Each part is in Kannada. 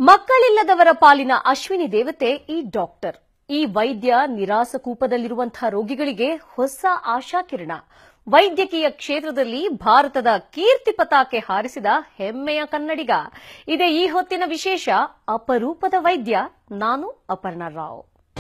ಮಕ್ಕಳಿಲ್ಲದವರ ಪಾಲಿನ ಅಶ್ವಿನಿ ದೇವತೆ ಈ ಡಾಕ್ಟರ್ ಈ ವೈದ್ಯ ನಿರಾಸಕೂಪದಲ್ಲಿರುವಂತಹ ರೋಗಿಗಳಿಗೆ ಹೊಸ ಆಶಾಕಿರಣ ವೈದ್ಯಕೀಯ ಕ್ಷೇತ್ರದಲ್ಲಿ ಭಾರತದ ಕೀರ್ತಿ ಪತಾಕೆ ಹಾರಿಸಿದ ಹೆಮ್ಮೆಯ ಕನ್ನಡಿಗ ಇದೇ ಈ ಹೊತ್ತಿನ ವಿಶೇಷ ಅಪರೂಪದ ವೈದ್ಯ ನಾನು ಅಪರ್ಣಾ ರಾವ್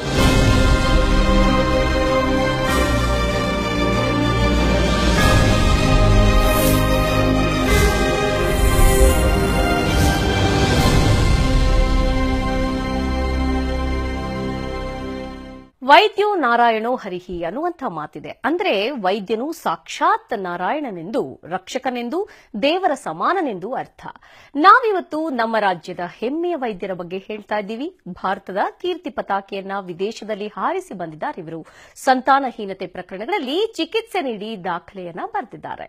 ವೈದ್ಯೋ ನಾರಾಯಣೋ ಹರಿಹಿ ಅನ್ನುವಂಥ ಮಾತಿದೆ ಅಂದ್ರೆ ವೈದ್ಯನು ಸಾಕ್ಷಾತ್ ನಾರಾಯಣನೆಂದು ರಕ್ಷಕನೆಂದು ದೇವರ ಸಮಾನನೆಂದು ಅರ್ಥ ನಾವಿವತ್ತು ನಮ್ಮ ರಾಜ್ಯದ ಹೆಮ್ಮೆಯ ವೈದ್ಯರ ಬಗ್ಗೆ ಹೇಳ್ತಾ ಇದ್ದೀವಿ ಭಾರತದ ಕೀರ್ತಿ ಪತಾಕೆಯನ್ನ ವಿದೇಶದಲ್ಲಿ ಹಾರಿಸಿ ಬಂದಿದ್ದಾರೆ ಇವರು ಸಂತಾನಹೀನತೆ ಪ್ರಕರಣಗಳಲ್ಲಿ ಚಿಕಿತ್ಸೆ ನೀಡಿ ದಾಖಲೆಯನ್ನ ಬರೆದಿದ್ದಾರೆ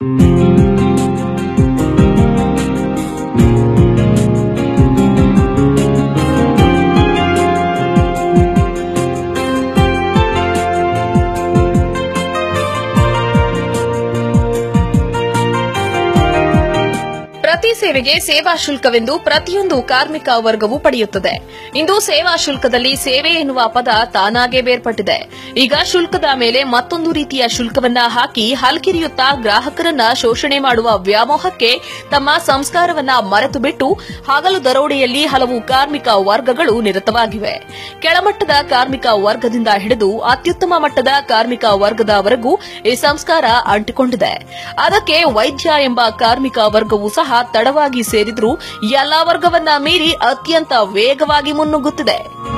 ಪ್ರತಿ ಸೇವೆಗೆ ಸೇವಾ ಶುಲ್ಕವೆಂದು ಪ್ರತಿಯೊಂದು ಕಾರ್ಮಿಕ ವರ್ಗವು ಪಡೆಯುತ್ತದೆ ಇಂದು ಸೇವಾ ಶುಲ್ಕದಲ್ಲಿ ಸೇವೆ ಎನ್ನುವ ಪದ ತಾನಾಗೇ ಬೇರ್ಪಟ್ಟಿದೆ ಈಗ ಶುಲ್ಕದ ಮೇಲೆ ಮತ್ತೊಂದು ರೀತಿಯ ಶುಲ್ಕವನ್ನ ಹಾಕಿ ಹಲ್ಕಿರಿಯುತ್ತಾ ಗ್ರಾಹಕರನ್ನ ಶೋಷಣೆ ಮಾಡುವ ವ್ಯಾಮೋಹಕ್ಕೆ ತಮ್ಮ ಸಂಸ್ಕಾರವನ್ನ ಮರೆತು ಬಿಟ್ಟು ಹಗಲು ದರೋಡೆಯಲ್ಲಿ ಹಲವು ಕಾರ್ಮಿಕ ವರ್ಗಗಳು ನಿರತವಾಗಿವೆ ಕೆಳಮಟ್ಟದ ಕಾರ್ಮಿಕ ವರ್ಗದಿಂದ ಹಿಡಿದು ಅತ್ಯುತ್ತಮ ಮಟ್ಟದ ಕಾರ್ಮಿಕ ವರ್ಗದವರೆಗೂ ಈ ಸಂಸ್ಕಾರ ಅಂಟಿಕೊಂಡಿದೆ ಅದಕ್ಕೆ ವೈದ್ಯ ಎಂಬ ಕಾರ್ಮಿಕ ವರ್ಗವೂ ಸಹ ತಡವಾಗಿ ಸೇರಿದ್ರೂ ಎಲ್ಲಾ ವರ್ಗವನ್ನ ಮೀರಿ ಅತ್ಯಂತ ವೇಗವಾಗಿ ಮುನ್ನುಗ್ಗುತ್ತಿದೆ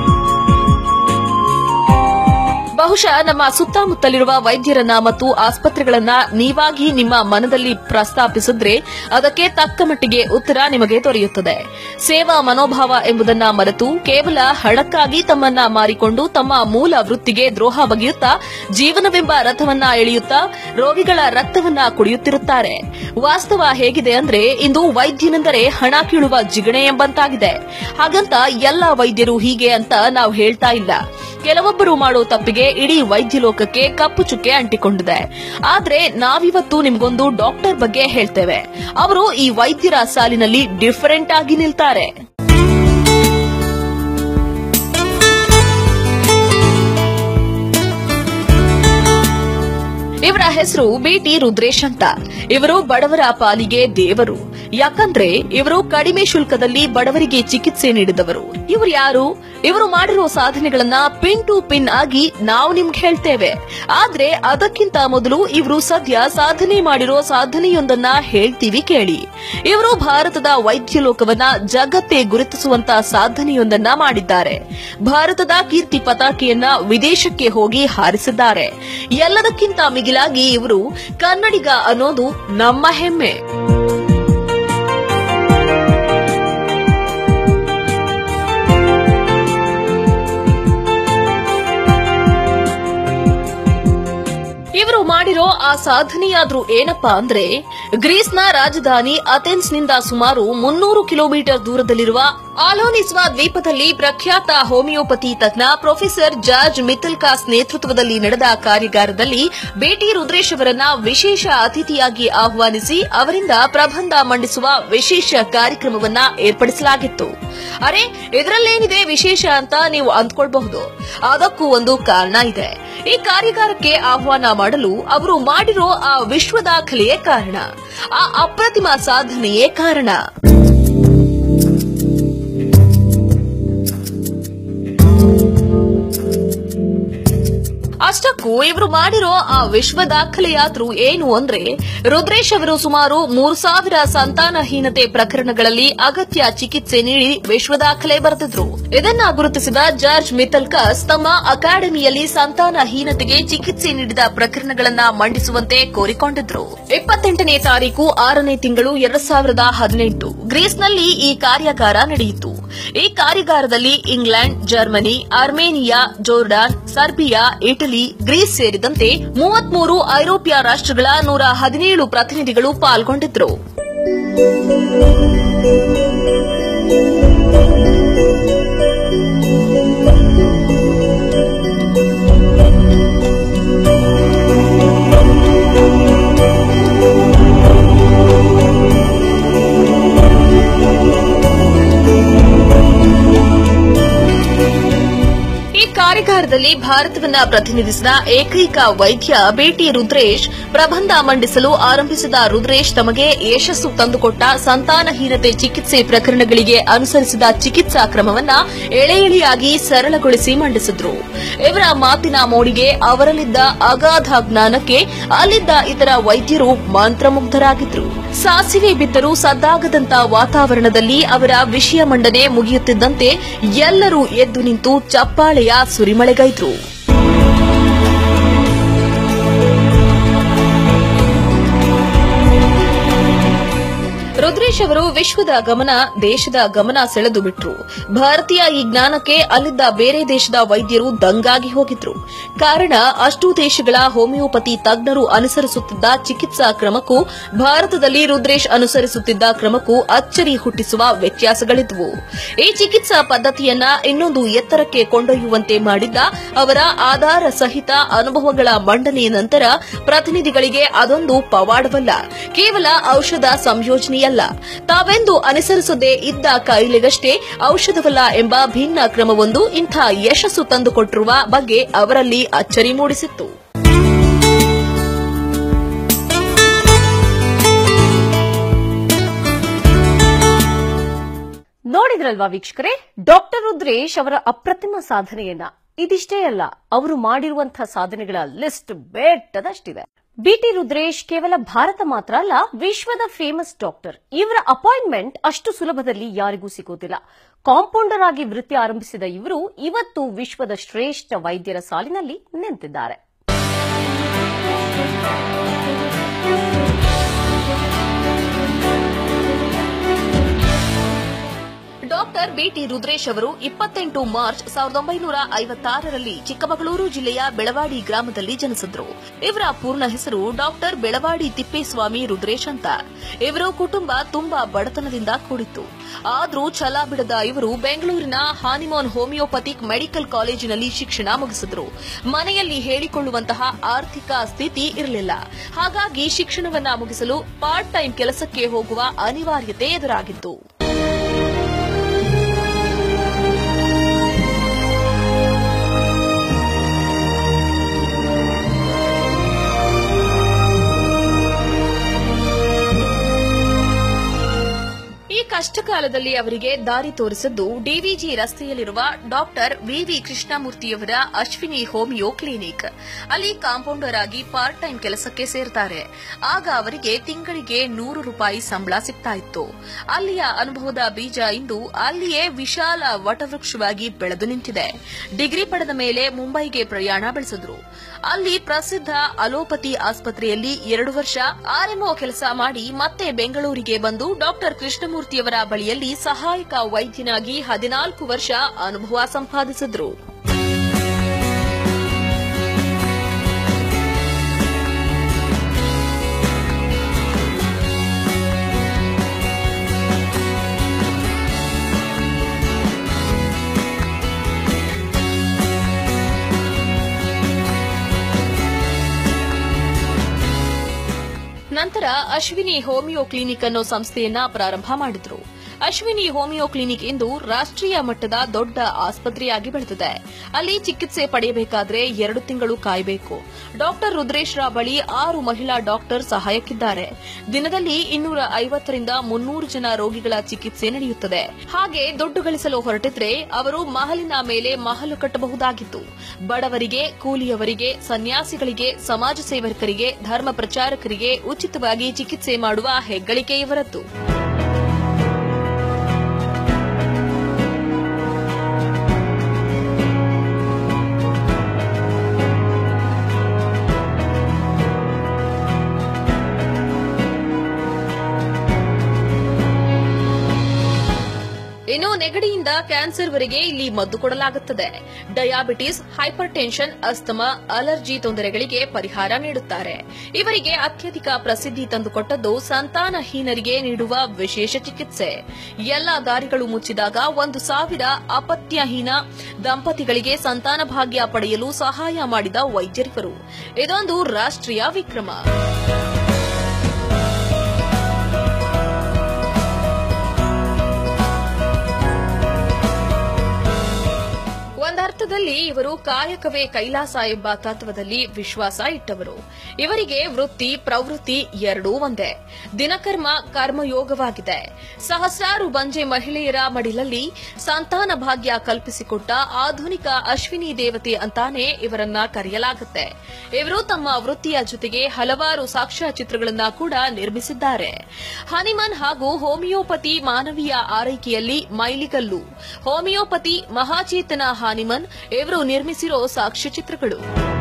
ಬಹುಶಃ ನಮ್ಮ ಸುತ್ತಮುತ್ತಲಿರುವ ವೈದ್ಯರನ್ನ ಮತ್ತು ಆಸ್ಪತ್ರೆಗಳನ್ನ ನೀವಾಗಿ ನಿಮ್ಮ ಮನದಲ್ಲಿ ಪ್ರಸ್ತಾಪಿಸಿದ್ರೆ ಅದಕ್ಕೆ ತಕ್ಕ ಮಟ್ಟಿಗೆ ಉತ್ತರ ನಿಮಗೆ ದೊರೆಯುತ್ತದೆ ಸೇವಾ ಮನೋಭಾವ ಎಂಬುದನ್ನ ಮರೆತು ಕೇವಲ ಹಣಕ್ಕಾಗಿ ತಮ್ಮನ್ನ ಮಾರಿಕೊಂಡು ತಮ್ಮ ಮೂಲ ವೃತ್ತಿಗೆ ದ್ರೋಹ ಬಗೆಯುತ್ತಾ ಜೀವನವೆಂಬ ರಥವನ್ನ ಎಳೆಯುತ್ತಾ ರೋಗಿಗಳ ರಕ್ತವನ್ನ ಕುಡಿಯುತ್ತಿರುತ್ತಾರೆ ವಾಸ್ತವ ಹೇಗಿದೆ ಅಂದ್ರೆ ಇಂದು ವೈದ್ಯನೆಂದರೆ ಹಣ ಕೀಳುವ ಜಿಗಣೆ ಎಂಬಂತಾಗಿದೆ ಹಾಗಂತ ಎಲ್ಲಾ ವೈದ್ಯರು ಹೀಗೆ ಅಂತ ನಾವು ಹೇಳ್ತಾ ಇಲ್ಲ ಕೆಲವೊಬ್ಬರು ಮಾಡೋ ತಪ್ಪಿಗೆ ಇಡೀ ವೈದ್ಯ ಲೋಕಕ್ಕೆ ಕಪ್ಪು ಚುಕ್ಕೆ ಅಂಟಿಕೊಂಡಿದೆ ಆದ್ರೆ ನಾವಿವತ್ತು ನಿಮ್ಗೊಂದು ಡಾಕ್ಟರ್ ಬಗ್ಗೆ ಹೇಳ್ತೇವೆ ಅವರು ಈ ವೈದ್ಯರ ಸಾಲಿನಲ್ಲಿ ಡಿಫರೆಂಟ್ ಆಗಿ ನಿಲ್ತಾರೆ ಇವರ ಹೆಸರು ಬಿಟಿ ರುದ್ರೇಶ್ ಅಂತ ಇವರು ಬಡವರ ಪಾಲಿಗೆ ದೇವರು ಯಾಕಂದ್ರೆ ಇವರು ಕಡಿಮೆ ಶುಲ್ಕದಲ್ಲಿ ಬಡವರಿಗೆ ಚಿಕಿತ್ಸೆ ನೀಡಿದವರು ಇವರು ಯಾರು ಇವರು ಮಾಡಿರೋ ಸಾಧನೆಗಳನ್ನ ಪಿನ್ ಟು ಪಿನ್ ಆಗಿ ನಾವು ನಿಮ್ಗೆ ಹೇಳ್ತೇವೆ ಆದ್ರೆ ಅದಕ್ಕಿಂತ ಮೊದಲು ಇವರು ಸದ್ಯ ಸಾಧನೆ ಮಾಡಿರೋ ಸಾಧನೆಯೊಂದನ್ನ ಹೇಳ್ತೀವಿ ಕೇಳಿ ಇವರು ಭಾರತದ ವೈದ್ಯ ಲೋಕವನ್ನ ಜಗತ್ತೇ ಗುರುತಿಸುವಂತ ಸಾಧನೆಯೊಂದನ್ನ ಮಾಡಿದ್ದಾರೆ ಭಾರತದ ಕೀರ್ತಿ ಪತಾಕೆಯನ್ನ ವಿದೇಶಕ್ಕೆ ಹೋಗಿ ಹಾರಿಸಿದ್ದಾರೆ ಎಲ್ಲದಕ್ಕಿಂತ ಮಿಗಿಲಾಗಿ ಇವರು ಕನ್ನಡಿಗ ಅನ್ನೋದು ನಮ್ಮ ಹೆಮ್ಮೆ ಇವರು ಮಾಡಿರೋ ಆ ಸಾಧನೆಯಾದ್ರೂ ಏನಪ್ಪಾ ಅಂದ್ರೆ ಗ್ರೀಸ್ನ ರಾಜಧಾನಿ ಅಥೆನ್ಸ್ನಿಂದ ಸುಮಾರು ಮುನ್ನೂರು ಕಿಲೋಮೀಟರ್ ದೂರದಲ್ಲಿರುವ ಆಲೋನಿಸ್ವಾ ದ್ವೀಪದಲ್ಲಿ ಪ್ರಖ್ಯಾತ ಹೋಮಿಯೋಪತಿ ತಜ್ಞ ಪ್ರೊಫೆಸರ್ ಜಾರ್ಜ್ ಮಿಥಲ್ಕಾಸ್ ನೇತೃತ್ವದಲ್ಲಿ ನಡೆದ ಕಾರ್ಯಾಗಾರದಲ್ಲಿ ಬೇಟಿ ರುದ್ರೇಶ್ ಅವರನ್ನ ವಿಶೇಷ ಅತಿಥಿಯಾಗಿ ಆಹ್ವಾನಿಸಿ ಅವರಿಂದ ಪ್ರಬಂಧ ಮಂಡಿಸುವ ವಿಶೇಷ ಕಾರ್ಯಕ್ರಮವನ್ನ ಏರ್ಪಡಿಸಲಾಗಿತ್ತು ಅರೆ ಇದರಲ್ಲೇನಿದೆ ವಿಶೇಷ ಅಂತ ನೀವು ಅಂದ್ಕೊಳ್ಬಹುದು ಅದಕ್ಕೂ ಒಂದು ಕಾರಣ ಇದೆ ಈ ಕಾರ್ಯಾಗಾರಕ್ಕೆ ಆಹ್ವಾನ ಮಾಡಲು ಅವರು ಮಾಡಿರೋ ಆ ವಿಶ್ವ ದಾಖಲೆಯೇ ಕಾರಣ ಆ ಅಪ್ರತಿಮ ಸಾಧನೆಯೇ ಕಾರಣ ಅಷ್ಟಕ್ಕೂ ಇವರು ಮಾಡಿರೋ ಆ ವಿಶ್ವ ದಾಖಲೆಯಾದ್ರೂ ಏನು ಅಂದ್ರೆ ರುದ್ರೇಶ್ ಅವರು ಸುಮಾರು ಮೂರು ಸಾವಿರ ಸಂತಾನಹೀನತೆ ಪ್ರಕರಣಗಳಲ್ಲಿ ಅಗತ್ಯ ಚಿಕಿತ್ಸೆ ನೀಡಿ ವಿಶ್ವ ದಾಖಲೆ ಬರೆದಿದ್ರು ಇದನ್ನ ಗುರುತಿಸಿದ ಜಾರ್ಜ್ ಮಿಥಲ್ಕಸ್ ತಮ್ಮ ಅಕಾಡೆಮಿಯಲ್ಲಿ ಸಂತಾನಹೀನತೆಗೆ ಚಿಕಿತ್ಸೆ ನೀಡಿದ ಪ್ರಕರಣಗಳನ್ನ ಮಂಡಿಸುವಂತೆ ಕೋರಿಕೊಂಡಿದ್ರು ಇಪ್ಪತ್ತೆಂಟನೇ ತಾರೀಕು ಆರನೇ ತಿಂಗಳು ಎರಡ್ ಸಾವಿರದ ಹದಿನೆಂಟು ಗ್ರೀಸ್ನಲ್ಲಿ ಈ ಕಾರ್ಯಾಗಾರ ನಡೆಯಿತು ಈ ಕಾರ್ಯಾಗಾರದಲ್ಲಿ England Germany Armenia Jordan Serbia Italy Greece ಸೇರಿದಂತೆ ಮೂವತ್ಮೂರು ಐರೋಪ್ಯ ರಾಷ್ಟ್ರಗಳ ನೂರ ಹದಿನೇಳು ಪ್ರತಿನಿಧಿಗಳು ಪಾಲ್ಗೊಂಡಿದ್ರು ಸರ್ಕಾರದಲ್ಲಿ ಭಾರತವನ್ನ ಪ್ರತಿನಿಧಿಸಿದ ಏಕೈಕ ವೈದ್ಯ ಬೇಟಿ ರುದ್ರೇಶ್ ಪ್ರಬಂಧ ಮಂಡಿಸಲು ಆರಂಭಿಸಿದ ರುದ್ರೇಶ್ ತಮಗೆ ಯಶಸ್ಸು ತಂದುಕೊಟ್ಟ ಸಂತಾನಹೀನತೆ ಚಿಕಿತ್ಸೆ ಪ್ರಕರಣಗಳಿಗೆ ಅನುಸರಿಸಿದ ಚಿಕಿತ್ಸಾ ಕ್ರಮವನ್ನ ಎಳೆ ಎಳೆಯಾಗಿ ಸರಳಗೊಳಿಸಿ ಮಂಡಿಸಿದ್ರು ಇವರ ಮಾತಿನ ಮೋಡಿಗೆ ಅವರಲ್ಲಿದ್ದ ಅಗಾಧ ಜ್ಞಾನಕ್ಕೆ ಅಲ್ಲಿದ್ದ ಇತರ ವೈದ್ಯರು ಮಂತ್ರಮುಗ್ಧರಾಗಿದ್ರು ಸಾಸಿವೆ ಬಿದ್ದರೂ ಸದ್ದಾಗದಂತ ವಾತಾವರಣದಲ್ಲಿ ಅವರ ವಿಷಯ ಮಂಡನೆ ಮುಗಿಯುತ್ತಿದ್ದಂತೆ ಎಲ್ಲರೂ ಎದ್ದು ನಿಂತು ಚಪ್ಪಾಳೆಯ ಸುರಿಮಳೆಗೈದ್ರು ರುದ್ರೇಶ್ ಅವರು ವಿಶ್ವದ ಗಮನ ದೇಶದ ಗಮನ ಸೆಳೆದು ಬಿಟ್ರು ಭಾರತೀಯ ಈ ಜ್ಞಾನಕ್ಕೆ ಅಲ್ಲಿದ್ದ ಬೇರೆ ದೇಶದ ವೈದ್ಯರು ದಂಗಾಗಿ ಹೋಗಿದ್ರು ಕಾರಣ ಅಷ್ಟೂ ದೇಶಗಳ ಹೋಮಿಯೋಪತಿ ತಜ್ಞರು ಅನುಸರಿಸುತ್ತಿದ್ದ ಚಿಕಿತ್ಸಾ ಕ್ರಮಕ್ಕೂ ಭಾರತದಲ್ಲಿ ರುದ್ರೇಶ್ ಅನುಸರಿಸುತ್ತಿದ್ದ ಕ್ರಮಕ್ಕೂ ಅಚ್ಚರಿ ಹುಟ್ಟಿಸುವ ವ್ಯತ್ಯಾಸಗಳಿದ್ವು ಈ ಚಿಕಿತ್ಸಾ ಪದ್ದತಿಯನ್ನ ಇನ್ನೊಂದು ಎತ್ತರಕ್ಕೆ ಕೊಂಡೊಯ್ಯುವಂತೆ ಮಾಡಿದ್ದ ಅವರ ಆಧಾರ ಸಹಿತ ಅನುಭವಗಳ ಮಂಡನೆಯ ನಂತರ ಪ್ರತಿನಿಧಿಗಳಿಗೆ ಅದೊಂದು ಪವಾಡವಲ್ಲ ಕೇವಲ ಔಷಧ ಸಂಯೋಜನೆಯಲ್ಲ ತಾವೆಂದು ಅನುಸರಿಸದೇ ಇದ್ದ ಕಾಯಿಲೆಗಷ್ಟೇ ಔಷಧವಲ್ಲ ಎಂಬ ಭಿನ್ನ ಕ್ರಮವೊಂದು ಇಂಥ ಯಶಸ್ಸು ತಂದುಕೊಟ್ಟಿರುವ ಬಗ್ಗೆ ಅವರಲ್ಲಿ ಅಚ್ಚರಿ ಮೂಡಿಸಿತ್ತು ನೋಡಿದ್ರಲ್ವಾ ವೀಕ್ಷಕರೇ ಡಾಕ್ಟರ್ ರುದ್ರೇಶ್ ಅವರ ಅಪ್ರತಿಮ ಸಾಧನೆಯನ್ನ ಇದಿಷ್ಟೇ ಅಲ್ಲ ಅವರು ಮಾಡಿರುವಂತಹ ಸಾಧನೆಗಳ ಲಿಸ್ಟ್ ಬೆಟ್ಟದಷ್ಟಿದೆ ಬಿಟಿ ರುದ್ರೇಶ್ ಕೇವಲ ಭಾರತ ಮಾತ್ರ ಅಲ್ಲ ವಿಶ್ವದ ಫೇಮಸ್ ಡಾಕ್ಟರ್ ಇವರ ಅಪಾಯಿಂಟ್ಮೆಂಟ್ ಅಷ್ಟು ಸುಲಭದಲ್ಲಿ ಯಾರಿಗೂ ಸಿಗೋದಿಲ್ಲ ಕಾಂಪೌಂಡರ್ ಆಗಿ ವೃತ್ತಿ ಆರಂಭಿಸಿದ ಇವರು ಇವತ್ತು ವಿಶ್ವದ ಶ್ರೇಷ್ಠ ವೈದ್ಯರ ಸಾಲಿನಲ್ಲಿ ನಿಂತಿದ್ದಾರೆ ಡಾಕ್ಟರ್ ಬಿಟಿ ರುದ್ರೇಶ್ ಅವರು ಇಪ್ಪತ್ತೆಂಟು ಮಾರ್ಚ್ ಸಾವಿರದ ಒಂಬೈನೂರ ಐವತ್ತಾರರಲ್ಲಿ ಚಿಕ್ಕಮಗಳೂರು ಜಿಲ್ಲೆಯ ಬೆಳವಾಡಿ ಗ್ರಾಮದಲ್ಲಿ ಜನಿಸಿದ್ರು ಇವರ ಪೂರ್ಣ ಹೆಸರು ಡಾಕ್ಟರ್ ಬೆಳವಾಡಿ ತಿಪ್ಪೇಸ್ವಾಮಿ ರುದ್ರೇಶ್ ಅಂತ ಇವರ ಕುಟುಂಬ ತುಂಬಾ ಬಡತನದಿಂದ ಕೂಡಿತ್ತು ಆದ್ರೂ ಛಲ ಬಿಡದ ಇವರು ಬೆಂಗಳೂರಿನ ಹಾನಿಮೋನ್ ಹೋಮಿಯೋಪತಿಕ್ ಮೆಡಿಕಲ್ ಕಾಲೇಜಿನಲ್ಲಿ ಶಿಕ್ಷಣ ಮುಗಿಸಿದ್ರು ಮನೆಯಲ್ಲಿ ಹೇಳಿಕೊಳ್ಳುವಂತಹ ಆರ್ಥಿಕ ಸ್ಥಿತಿ ಇರಲಿಲ್ಲ ಹಾಗಾಗಿ ಶಿಕ್ಷಣವನ್ನ ಮುಗಿಸಲು ಪಾರ್ಟ್ ಟೈಮ್ ಕೆಲಸಕ್ಕೆ ಹೋಗುವ ಅನಿವಾರ್ಯತೆ ಎದುರಾಗಿತ್ತು ಈ ಕಷ್ಟಕಾಲದಲ್ಲಿ ಅವರಿಗೆ ದಾರಿ ತೋರಿಸಿದ್ದು ಡಿವಿಜಿ ರಸ್ತೆಯಲ್ಲಿರುವ ಡಾಕ್ಟರ್ ವಿವಿ ಕೃಷ್ಣಮೂರ್ತಿಯವರ ಅಶ್ವಿನಿ ಹೋಮಿಯೋ ಕ್ಲಿನಿಕ್ ಅಲ್ಲಿ ಕಾಂಪೌಂಡರ್ ಆಗಿ ಪಾರ್ಟ್ ಟೈಮ್ ಕೆಲಸಕ್ಕೆ ಸೇರ್ತಾರೆ ಆಗ ಅವರಿಗೆ ತಿಂಗಳಿಗೆ ನೂರು ರೂಪಾಯಿ ಸಂಬಳ ಸಿಗ್ತಾ ಇತ್ತು ಅಲ್ಲಿಯ ಅನುಭವದ ಬೀಜ ಇಂದು ಅಲ್ಲಿಯೇ ವಿಶಾಲ ವಟವೃಕ್ಷವಾಗಿ ಬೆಳೆದು ನಿಂತಿದೆ ಡಿಗ್ರಿ ಪಡೆದ ಮೇಲೆ ಮುಂಬೈಗೆ ಪ್ರಯಾಣ ಬೆಳೆಸಿದ್ರು ಅಲ್ಲಿ ಪ್ರಸಿದ್ಧ ಅಲೋಪತಿ ಆಸ್ಪತ್ರೆಯಲ್ಲಿ ಎರಡು ವರ್ಷ ಆರ್ಎಂಒ ಕೆಲಸ ಮಾಡಿ ಮತ್ತೆ ಬೆಂಗಳೂರಿಗೆ ಬಂದು ಡಾಕ್ಟರ್ ಕೃಷ್ಣಮೂರ್ತಿಯವರ ಬಳಿಯಲ್ಲಿ ಸಹಾಯಕ ವೈದ್ಯನಾಗಿ ಹದಿನಾಲ್ಕು ವರ್ಷ ಅನುಭವ ಸಂಪಾದಿಸಿದ್ರು ನಂತರ ಅಶ್ವಿನಿ ಹೋಮಿಯೋ ಕ್ಲಿನಿಕ್ ಅನ್ನೋ ಸಂಸ್ಥೆಯನ್ನ ಪ್ರಾರಂಭ ಮಾಡಿದ್ರು ಅಶ್ವಿನಿ ಹೋಮಿಯೋ ಕ್ಲಿನಿಕ್ ಇಂದು ರಾಷ್ಟ್ರೀಯ ಮಟ್ಟದ ದೊಡ್ಡ ಆಸ್ಪತ್ರೆಯಾಗಿ ಬೆಳೆದಿದೆ ಅಲ್ಲಿ ಚಿಕಿತ್ಸೆ ಪಡೆಯಬೇಕಾದ್ರೆ ಎರಡು ತಿಂಗಳು ಕಾಯಬೇಕು ಡಾಕ್ಟರ್ ರುದ್ರೇಶ್ ರ ಬಳಿ ಆರು ಮಹಿಳಾ ಡಾಕ್ಟರ್ ಸಹಾಯಕ್ಕಿದ್ದಾರೆ ದಿನದಲ್ಲಿ ಇನ್ನೂರ ಐವತ್ತರಿಂದ ಮುನ್ನೂರು ಜನ ರೋಗಿಗಳ ಚಿಕಿತ್ಸೆ ನಡೆಯುತ್ತದೆ ಹಾಗೆ ದುಡ್ಡು ಗಳಿಸಲು ಹೊರಟಿದ್ರೆ ಅವರು ಮಹಲಿನ ಮೇಲೆ ಮಹಲು ಕಟ್ಟಬಹುದಾಗಿತ್ತು ಬಡವರಿಗೆ ಕೂಲಿಯವರಿಗೆ ಸನ್ಯಾಸಿಗಳಿಗೆ ಸಮಾಜ ಸೇವಕರಿಗೆ ಧರ್ಮ ಪ್ರಚಾರಕರಿಗೆ ಉಚಿತವಾಗಿ ಚಿಕಿತ್ಸೆ ಮಾಡುವ ಹೆಗ್ಗಳಿಕೆ ಇವರದ್ದು ಇನ್ನು ನೆಗಡಿಯಿಂದ ಕ್ಯಾನ್ಸರ್ವರೆಗೆ ಇಲ್ಲಿ ಮದ್ದು ಕೊಡಲಾಗುತ್ತದೆ diabetes hypertension asthma allergy ತೊಂದರೆಗಳಿಗೆ ಪರಿಹಾರ ನೀಡುತ್ತಾರೆ ಇವರಿಗೆ ಅತ್ಯಧಿಕ ಪ್ರಸಿದ್ಧಿ ತಂದುಕೊಟ್ಟದ್ದು ಸಂತಾನಹೀನರಿಗೆ ನೀಡುವ ವಿಶೇಷ ಚಿಕಿತ್ಸೆ ಎಲ್ಲ ದಾರಿಗಳು ಮುಚ್ಚಿದಾಗ ಒಂದು ಸಾವಿರ ಅಪತ್ಯಹೀನ ದಂಪತಿಗಳಿಗೆ ಸಂತಾನ ಭಾಗ್ಯ ಪಡೆಯಲು ಸಹಾಯ ಮಾಡಿದ ವೈದ್ಯರಿವರು ಇದೊಂದು ರಾಷ್ಟ್ರೀಯ ವಿಕ್ರಮ ಒಂದರ್ಥದಲ್ಲಿ ಜೀವನದಲ್ಲಿ ಇವರು ಕಾಯಕವೇ ಕೈಲಾಸ ಎಂಬ ತತ್ವದಲ್ಲಿ ವಿಶ್ವಾಸ ಇಟ್ಟವರು ಇವರಿಗೆ ವೃತ್ತಿ ಪ್ರವೃತ್ತಿ ಎರಡೂ ಒಂದೇ ದಿನಕರ್ಮ ಕರ್ಮಯೋಗವಾಗಿದೆ ಸಹಸ್ರಾರು ಬಂಜೆ ಮಹಿಳೆಯರ ಮಡಿಲಲ್ಲಿ ಸಂತಾನ ಭಾಗ್ಯ ಕಲ್ಪಿಸಿಕೊಟ್ಟ ಆಧುನಿಕ ಅಶ್ವಿನಿ ದೇವತೆ ಅಂತಾನೆ ಇವರನ್ನ ಕರೆಯಲಾಗುತ್ತೆ ಇವರು ತಮ್ಮ ವೃತ್ತಿಯ ಜೊತೆಗೆ ಹಲವಾರು ಸಾಕ್ಷ್ಯಚಿತ್ರಗಳನ್ನ ಕೂಡ ನಿರ್ಮಿಸಿದ್ದಾರೆ ಹನಿಮನ್ ಹಾಗೂ ಹೋಮಿಯೋಪತಿ ಮಾನವೀಯ ಆರೈಕೆಯಲ್ಲಿ ಮೈಲಿಗಲ್ಲು ಹೋಮಿಯೋಪತಿ ಮಹಾಚೇತನ ಹಾನಿಮನ್ ಇವರು ನಿರ್ಮಿಸಿರೋ ಸಾಕ್ಷ್ಯಚಿತ್ರಗಳು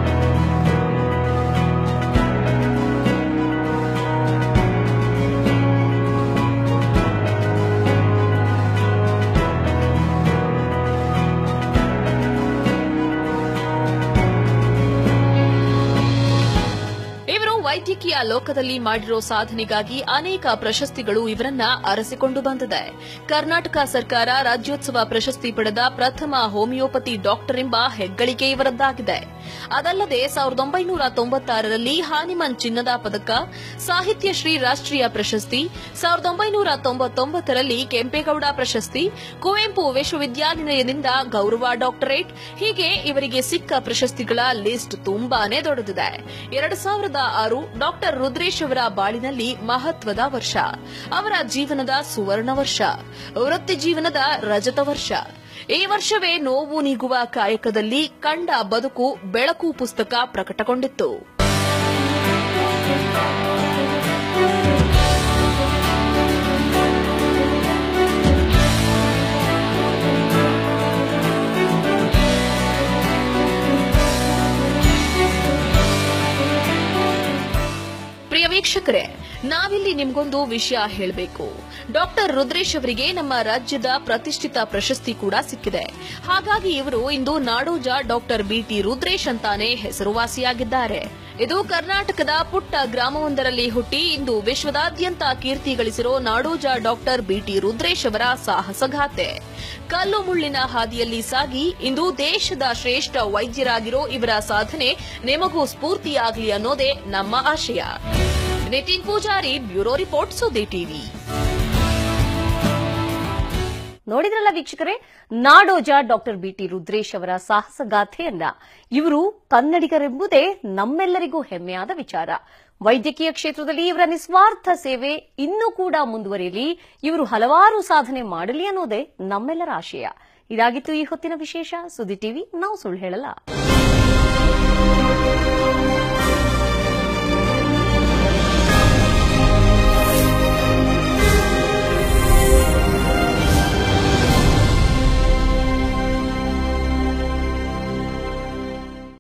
ಇವರು ವೈದ್ಯಕೀಯ ಲೋಕದಲ್ಲಿ ಮಾಡಿರೋ ಸಾಧನೆಗಾಗಿ ಅನೇಕ ಪ್ರಶಸ್ತಿಗಳು ಇವರನ್ನ ಅರಸಿಕೊಂಡು ಬಂದಿದೆ ಕರ್ನಾಟಕ ಸರ್ಕಾರ ರಾಜ್ಯೋತ್ಸವ ಪ್ರಶಸ್ತಿ ಪಡೆದ ಪ್ರಥಮ ಹೋಮಿಯೋಪತಿ ಡಾಕ್ಟರ್ ಎಂಬ ಹೆಗ್ಗಳಿಕೆ ಇವರದ್ದಾಗಿದೆ ಅದಲ್ಲದೆ ಸಾವಿರದ ಒಂಬೈನೂರ ತೊಂಬತ್ತಾರರಲ್ಲಿ ಹಾನಿಮನ್ ಚಿನ್ನದ ಪದಕ ಸಾಹಿತ್ಯ ಶ್ರೀ ರಾಷ್ಟ್ರೀಯ ಪ್ರಶಸ್ತಿ ಸಾವಿರದ ಒಂಬೈನೂರ ತೊಂಬತ್ತೊಂಬತ್ತರಲ್ಲಿ ಕೆಂಪೇಗೌಡ ಪ್ರಶಸ್ತಿ ಕುವೆಂಪು ವಿಶ್ವವಿದ್ಯಾನಿಲಯದಿಂದ ಗೌರವ ಡಾಕ್ಟರೇಟ್ ಹೀಗೆ ಇವರಿಗೆ ಸಿಕ್ಕ ಪ್ರಶಸ್ತಿಗಳ ಲಿಸ್ಟ್ ತುಂಬಾನೇ ದೊಡ್ಡದಿದೆ ಎರಡು ಸಾವಿರದ ಆರು ಡಾಕ್ಟರ್ ರುದ್ರೇಶ್ ಅವರ ಬಾಳಿನಲ್ಲಿ ಮಹತ್ವದ ವರ್ಷ ಅವರ ಜೀವನದ ಸುವರ್ಣ ವರ್ಷ ವೃತ್ತಿ ಜೀವನದ ರಜತ ವರ್ಷ ಈ ವರ್ಷವೇ ನೋವು ನೀಗುವ ಕಾಯಕದಲ್ಲಿ ಕಂಡ ಬದುಕು ಬೆಳಕು ಪುಸ್ತಕ ಪ್ರಕಟಗೊಂಡಿತ್ತು ಪ್ರಿಯ ವೀಕ್ಷಕರೇ ನಾವಿಲ್ಲಿ ನಿಮ್ಗೊಂದು ವಿಷಯ ಹೇಳಬೇಕು ಡಾಕ್ಟರ್ ರುದ್ರೇಶ್ ಅವರಿಗೆ ನಮ್ಮ ರಾಜ್ಯದ ಪ್ರತಿಷ್ಠಿತ ಪ್ರಶಸ್ತಿ ಕೂಡ ಸಿಕ್ಕಿದೆ ಹಾಗಾಗಿ ಇವರು ಇಂದು ನಾಡೋಜ ಡಾಕ್ಟರ್ ಬಿಟಿ ರುದ್ರೇಶ್ ಅಂತಾನೆ ಹೆಸರುವಾಸಿಯಾಗಿದ್ದಾರೆ ಇದು ಕರ್ನಾಟಕದ ಪುಟ್ಟ ಗ್ರಾಮವೊಂದರಲ್ಲಿ ಹುಟ್ಟಿ ಇಂದು ವಿಶ್ವದಾದ್ಯಂತ ಕೀರ್ತಿ ಗಳಿಸಿರೋ ನಾಡೋಜ ಡಾಕ್ಟರ್ ಬಿಟಿ ರುದ್ರೇಶ್ ಅವರ ಸಾಹಸಗಾಥೆ ಕಲ್ಲು ಮುಳ್ಳಿನ ಹಾದಿಯಲ್ಲಿ ಸಾಗಿ ಇಂದು ದೇಶದ ಶ್ರೇಷ್ಠ ವೈದ್ಯರಾಗಿರೋ ಇವರ ಸಾಧನೆ ನಿಮಗೂ ಸ್ಫೂರ್ತಿಯಾಗಲಿ ಅನ್ನೋದೇ ನಮ್ಮ ಆಶಯ Nitin Poojary bureau report Suddi TV ನೋಡಿದ್ರಲ್ಲ ವೀಕ್ಷಕರೇ ನಾಡೋಜ ಡಾಕ್ಟರ್ ಬಿಟಿ ರುದ್ರೇಶ್ ಅವರ ಸಾಹಸಗಾಥೆಯನ್ನ ಇವರು ಕನ್ನಡಿಗರೆಂಬುದೇ ನಮ್ಮೆಲ್ಲರಿಗೂ ಹೆಮ್ಮೆಯಾದ ವಿಚಾರ ವೈದ್ಯಕೀಯ ಕ್ಷೇತ್ರದಲ್ಲಿ ಇವರ ನಿಸ್ವಾರ್ಥ ಸೇವೆ ಇನ್ನೂ ಕೂಡ ಮುಂದುವರಿಯಲಿ ಇವರು ಹಲವಾರು ಸಾಧನೆ ಮಾಡಲಿ ಅನ್ನೋದೇ ನಮ್ಮೆಲ್ಲರ ಆಶಯ ಇದಾಗಿತ್ತು ಈ ಹೊತ್ತಿನ ವಿಶೇಷ ಸುದ್ದಿ ಟಿವಿ ನಾವು ಸುಳ್ಳು ಹೇಳಲ್ಲ